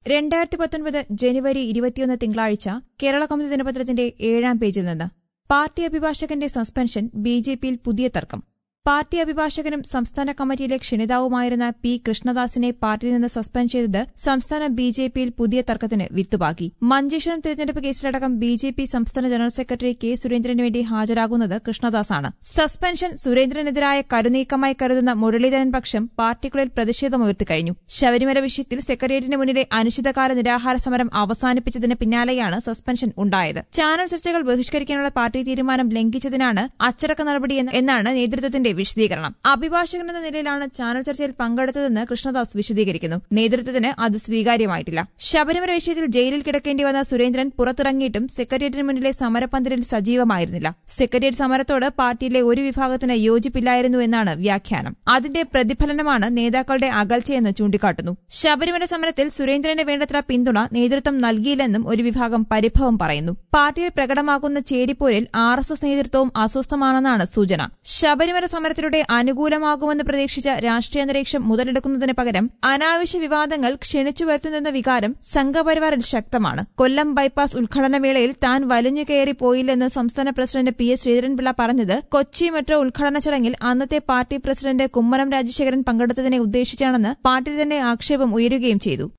രണ്ടായിരത്തി പത്തൊൻപത് ജനുവരി ഇരുപത്തിയൊന്ന് തിങ്കളാഴ്ച കേരള കൗമുദി ദിനപത്രത്തിന്റെ ഏഴാം പേജിൽ നിന്ന് പാർട്ടി അഭിഭാഷകന്റെ സസ്പെൻഷൻ ബി ജെ പിയിൽ പുതിയ തർക്കം പാർട്ടി അഭിഭാഷകനും സംസ്ഥാന കമ്മിറ്റിയിലെ ക്ഷണിതാവുമായിരുന്ന പി കൃഷ്ണദാസിനെ പാർട്ടിയിൽ നിന്ന് സസ്പെൻഡ് ചെയ്തത് സംസ്ഥാന ബി ജെ പിയിൽ പുതിയ തർക്കത്തിന് വിത്തുപാകി മഞ്ചേശ്വരം തിരഞ്ഞെടുപ്പ് കേസിലടക്കം ബി ജെ പി സംസ്ഥാന ജനറൽ സെക്രട്ടറി കെ സുരേന്ദ്രന് വേണ്ടി ഹാജരാകുന്നത് കൃഷ്ണദാസാണ് സസ്പെൻഷൻ സുരേന്ദ്രനെതിരായ കരുനീക്കമായി കരുതുന്ന മുരളീധരൻ പക്ഷം പാർട്ടിക്കുള്ളിൽ പ്രതിഷേധമുയർത്തിക്കഴിഞ്ഞു ശബരിമല വിഷയത്തിൽ സെക്രട്ടേറിയറ്റിന് മുന്നിലെ അനിശ്ചിതകാല നിരാഹാര സമരം അവസാനിപ്പിച്ചതിന് പിന്നാലെയാണ് സസ്പെൻഷൻ ഉണ്ടായത് ചാനൽ ചർച്ചകൾ ബഹിഷ്കരിക്കാനുള്ള പാർട്ടി തീരുമാനം ലംഘിച്ചതിനാണ് അച്ചടക്ക നടപടി എന്ന് എന്നാണ് നേതൃത്വത്തിന്റെ വിശദീകരണം അഭിഭാഷകൻ എന്ന നിലയിലാണ് ചാനൽ ചർച്ചയിൽ പങ്കെടുത്തതെന്ന് കൃഷ്ണദാസ് വിശദീകരിക്കുന്നു നേതൃത്വത്തിന് അത് സ്വീകാര്യമായിട്ടില്ല ശബരിമല വിഷയത്തിൽ ജയിലിൽ കിടക്കേണ്ടി വന്ന സുരേന്ദ്രൻ പുറത്തിറങ്ങിയിട്ടും സെക്രട്ടേറിയറ്റിന് മുന്നിലെ സമരപന്തലിൽ സജീവമായിരുന്നില്ല സെക്രട്ടേറിയറ്റ് സമരത്തോട് പാർട്ടിയിലെ ഒരു വിഭാഗത്തിന് യോജിപ്പില്ലായിരുന്നു എന്നാണ് വ്യാഖ്യാനം അതിന്റെ പ്രതിഫലനമാണ് നേതാക്കളുടെ അകൽച്ചയെന്ന് ചൂണ്ടിക്കാട്ടുന്നു ശബരിമല സമരത്തിൽ സുരേന്ദ്രന് വേണ്ടത്ര പിന്തുണ നേതൃത്വം നൽകിയില്ലെന്നും ഒരു വിഭാഗം പരിഭവം പറയുന്നു പാർട്ടിയിൽ പ്രകടമാകുന്ന ചേരിപ്പോരിൽ ആർ എസ് എസ് നേതൃത്വവും അസ്വസ്ഥമാണെന്നാണ് സൂചന ശബരിമല സമരത്തിലൂടെ അനുകൂലമാകുമെന്ന് പ്രതീക്ഷിച്ച രാഷ്ട്രീയ അന്തരീക്ഷം മുതലെടുക്കുന്നതിന് പകരം അനാവശ്യ വിവാദങ്ങൾ ക്ഷണിച്ചു വരുത്തുന്നെന്ന വികാരം സംഘപരിവാറിൽ ശക്തമാണ് കൊല്ലം ബൈപ്പാസ് ഉദ്ഘാടന വേളയിൽ താൻ വലിഞ്ഞു കയറി പോയില്ലെന്ന് സംസ്ഥാന പ്രസിഡന്റ് പി എസ് ശ്രീധരൻപിള്ള പറഞ്ഞത് കൊച്ചി മെട്രോ ഉദ്ഘാടന ചടങ്ങിൽ അന്നത്തെ പാർട്ടി പ്രസിഡന്റ് കുമ്മനം രാജശേഖരൻ പങ്കെടുത്തതിനെ ഉദ്ദേശിച്ചാണെന്ന് പാർട്ടി തന്നെ ആക്ഷേപം ഉയരുകയും ചെയ്തു